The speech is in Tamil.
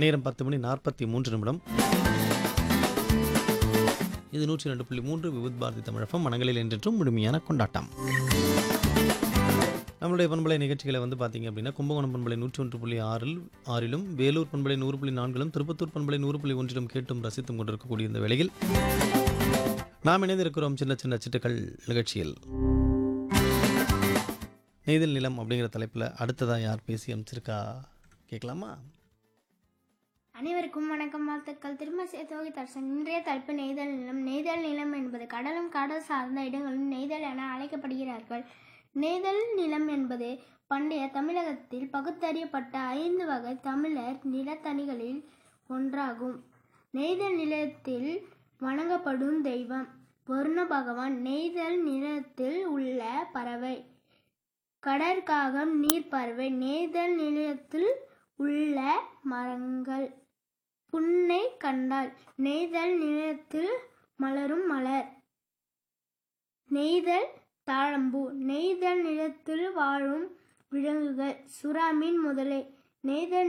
நேரம் பத்து மணி நாற்பத்தி மூன்று நிமிடம் இது நூற்றி ரெண்டு புள்ளி மூன்று விபுத் பாரதி தமிழகம் மனங்களில் என்றென்றும் முழுமையான கொண்டாட்டம் நம்மளுடைய பண்பலை நிகழ்ச்சிகளை வந்து பார்த்தீங்க அப்படின்னா கும்பகோணம் பண்பலை நூற்றி ஒன்று புள்ளி ஆறில் ஆறிலும் வேலூர் பண்பலை நூறு புள்ளி நான்கிலும் திருப்பத்தூர் பண்பலை நூறு புள்ளி ஒன்றிலும் கேட்டும் ரசித்தும் கொண்டிருக்கக்கூடிய இந்த வேளையில் நாம் இணைந்திருக்கிறோம் சின்ன சின்ன சிட்டுக்கள் நிகழ்ச்சியில் நெய்தல் நிலம் அப்படிங்கிற தலைப்பில் அடுத்ததாக யார் பேசி அமைச்சிருக்கா கேட்கலாமா அனைவருக்கும் வணக்கம் வாழ்த்துக்கள் திரும்ப சேத்தோகி தர்சன் இன்றைய தலைப்பு நெய்தல் நிலம் நெய்தல் நிலம் என்பது கடலும் கடல் சார்ந்த இடங்களும் நெய்தல் என அழைக்கப்படுகிறார்கள் நெய்தல் நிலம் என்பது பண்டைய தமிழகத்தில் பகுத்தறியப்பட்ட ஐந்து வகை தமிழர் நிலத்தணிகளில் ஒன்றாகும் நெய்தல் நிலத்தில் வணங்கப்படும் தெய்வம் வருண பகவான் நெய்தல் நிலத்தில் உள்ள பறவை கடற்காகம் நீர்ப்பறவை நெய்தல் நிலையத்தில் உள்ள மரங்கள் புன்னை கண்டால் நெய்தல் நிலத்தில் மலரும் மலர் நெய்தல் தாழம்பூ நெய்தல் நிலத்தில் வாழும் விலங்குகள் சுறாமீன் முதலை நெய்தல்